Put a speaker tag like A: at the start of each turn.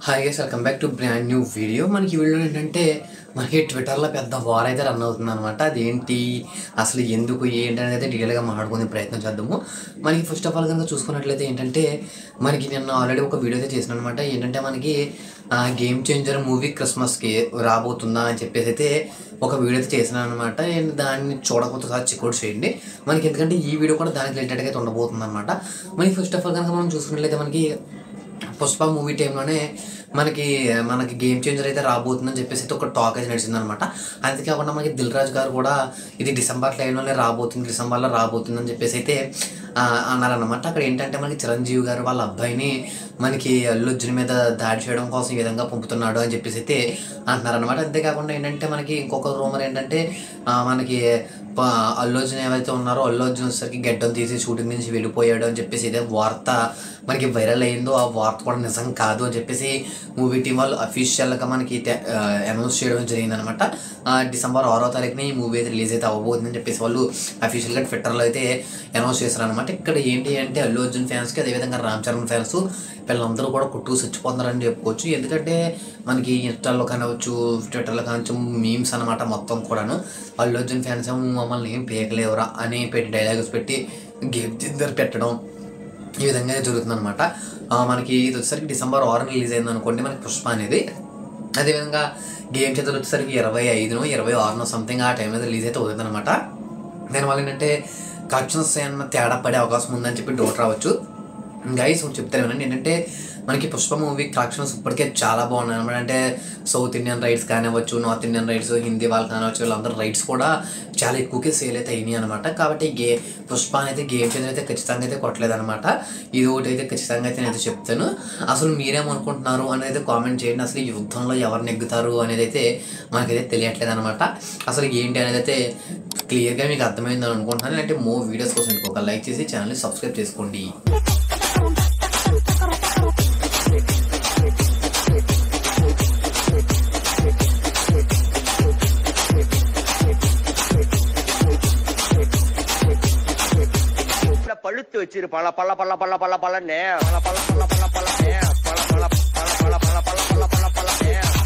A: hi guys welcome back to brand new video మనకి ఈ video ఏంటంటే మనకి ట్విట్టర్లో పెద్ద వార్ అయితే రన్ అవుతుంది అనమాట అదేంటి అసలు ఎందుకు ఏంటి అనేది అయితే డీటెయిల్గా మాట్లాడుకునే ప్రయత్నం చేద్దాము మనకి ఫస్ట్ ఆఫ్ ఆల్ కనుక చూసుకున్నట్లయితే ఏంటంటే మనకి నిన్న ఆల్రెడీ ఒక వీడియో అయితే చేసిన అనమాట ఏంటంటే మనకి గేమ్ చేంజర్ మూవీ క్రిస్మస్కి రాబోతుందా అని చెప్పేసి అయితే ఒక వీడియో అయితే చేసినాను అనమాట దాన్ని చూడకపోతే సార్ చెక్అవుట్ చేయండి మనకి ఎందుకంటే ఈ వీడియో కూడా దానికి రిలేటెడ్గా అయితే ఉండబోతుంది అనమాట మనకి ఫస్ట్ ఆఫ్ ఆల్ కనుక మనం చూసుకున్నట్లయితే మనకి పుష్ప మూవీ టైంలోనే మనకి మనకి గేమ్ చేంజర్ అయితే రాబోతుందని చెప్పేసి అయితే ఒక టాక్ అయితే నడిచింది అనమాట అంతేకాకుండా మనకి దిల్ రాజు గారు కూడా ఇది డిసెంబర్ టైంలోనే రాబోతుంది డిసెంబర్లో రాబోతుంది అని చెప్పేసి అయితే ఆ, అన్నారన్నమాట అక్కడ ఏంటంటే మనకి చిరంజీవి గారు వాళ్ళ అబ్బాయిని మనకి అల్లుజ్జుని మీద దాడి చేయడం కోసం ఈ విధంగా పంపుతున్నాడు అని చెప్పేసి అయితే అంటున్నారనమాట అంతేకాకుండా ఏంటంటే మనకి ఇంకొక రూమర్ ఏంటంటే ఆ, మనకి ప- అల్లు అర్జున్ ఏవైతే ఉన్నారో అల్లు అర్జున్ వచ్చేసరికి గడ్డం తీసి షూటింగ్ నుంచి వెళ్ళిపోయాడు అని చెప్పేసి ఇదే వార్త మనకి వైరల్ అయిందో ఆ వార్త కూడా నిజం కాదు అని చెప్పేసి మూవీ టీం వాళ్ళు అఫీషియల్గా మనకి అనౌన్స్ చేయడం జరిగింది అనమాట డిసెంబర్ ఆరో తారీఖున ఈ మూవీ అయితే రిలీజ్ అయితే అవ్వబోతుందని చెప్పేసి వాళ్ళు అఫీషియల్గా ట్విట్టర్లో అయితే అనౌన్స్ చేశారనమాట ఇక్కడ ఏంటి అంటే అల్లు అర్జున్ ఫ్యాన్స్కి అదేవిధంగా రామ్ చరణ్ ఫ్యాన్స్ వీళ్ళందరూ కూడా కుట్టు చచ్చిపోతున్నారని చెప్పుకోవచ్చు ఎందుకంటే మనకి ఇన్స్టాల్లో కానివచ్చు ట్విట్టర్లో కానివచ్చు మీమ్స్ అనమాట మొత్తం కూడాను అల్లు అర్జున్ ఫ్యాన్స్ ఏమో మమ్మల్ని ఏం పేకలేవురా అని పెట్టి డైలాగ్స్ పెట్టి గేమ్ చేంజర్ పెట్టడం ఈ విధంగా జరుగుతుంది అనమాట మనకి ఇది వచ్చేసరికి డిసెంబర్ ఆరు రిలీజ్ అయింది అనుకోండి మనకి పుష్ప అనేది అదేవిధంగా గేమ్ చేతులు వచ్చేసరికి ఇరవై ఐదునో ఇరవై ఆరునో సంథింగ్ ఆ టైంలో రిలీజ్ అయితే అవుతుంది అనమాట దానివల్ల ఏంటంటే కలెక్షన్స్ ఏమన్నా తేడా పడే అవకాశం ఉందని చెప్పి డౌట్ రావచ్చు గైస్ చెప్తాను వినండి ఏంటంటే మనకి పుష్ప మూవీ కలెక్షన్స్ ఇప్పటికే చాలా బాగున్నాయి అనమాట అంటే సౌత్ ఇండియన్ రైట్స్ కానివ్వచ్చు నార్త్ ఇండియన్ రైట్స్ హిందీ వాళ్ళు కానివచ్చు వీళ్ళందరూ రైట్స్ కూడా చాలా ఎక్కువగా సేల్ అయితే అయినాయి అనమాట కాబట్టి గే పుష్ప అయితే గేమ్ చేంజర్ అయితే ఖచ్చితంగా అయితే కొట్టలేదు అనమాట ఇది ఒకటి అయితే ఖచ్చితంగా అయితే నేను చెప్తాను అసలు మీరేమనుకుంటున్నారు అనేది అయితే కామెంట్ చేయండి అసలు ఈ యుద్ధంలో ఎవరు నెగ్గుతారు అనేది అయితే మనకైతే తెలియట్లేదు అనమాట అసలు ఏంటి అనేది అయితే క్లియర్గా మీకు అర్థమైందని అనుకుంటున్నాను అంటే మో వీడియోస్ కోసం ఒక లైక్ చేసి ఛానల్ని సబ్స్క్రైబ్ చేసుకోండి
B: இப்ப பழுத்து வச்சிரு பல பல பல பல பல பலன்னு பல பல பல பல பலன்னு பல பல பல பல பல பல பல பல பல பலன்னு